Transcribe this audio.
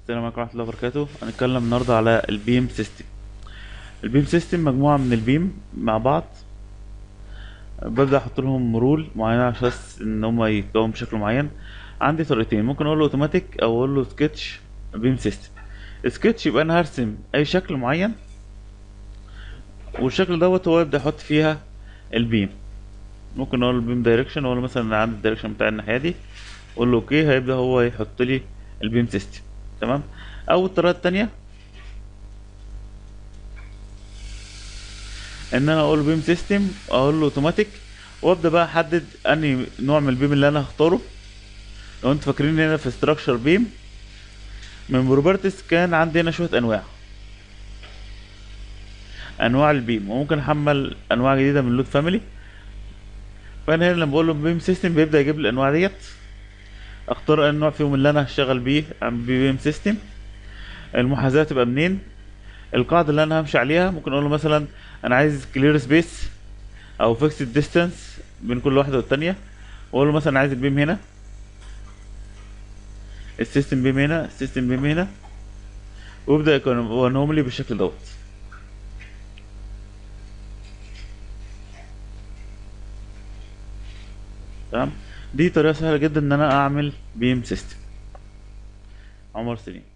السلام عليكم ورحمة الله وبركاته هنتكلم النهاردة على البيم سيستم البيم سيستم مجموعة من البيم مع بعض ببدأ احط لهم رول معينة على اساس ان هم يتكونوا بشكل معين عندي طريقتين ممكن اقول له اوتوماتيك او اقول له سكتش بيم سيستم سكتش يبقى انا هرسم اي شكل معين والشكل دوت هو يبدأ يحط فيها البيم ممكن اقول له بيم دايركشن اقول له مثلا أنا عندي الدايركشن بتاع الناحية دي اقول له اوكي هيبدأ هو يحط لي البيم سيستم تمام او الطريقه التانية ان انا اقول بيم سيستم اقول له اوتوماتيك وابدا بقى احدد انهي نوع من البيم اللي انا هختاره لو انتوا فاكرين هنا في ستراكشر بيم من بروبرتس كان عندي هنا شويه انواع انواع البيم وممكن احمل انواع جديده من لود فاميلي فانا هنا لما بقول له بيم سيستم بيبدا يجيب لي الانواع ديت اختار اي نوع فيهم اللي انا هشتغل بيه عن بي ام سيستم المحاذاه تبقى منين القاعده اللي انا همشي عليها ممكن اقول له مثلا انا عايز كلير سبيس او فيكسد ديستانس بين كل واحده والتانيه واقول له مثلا عايز البيم هنا السيستم بيم هنا السيستم بيم هنا ويبدا يكونهم لي بالشكل دوت تمام دي طريقه سهله جدا ان انا اعمل بيم سيستم عمر سليم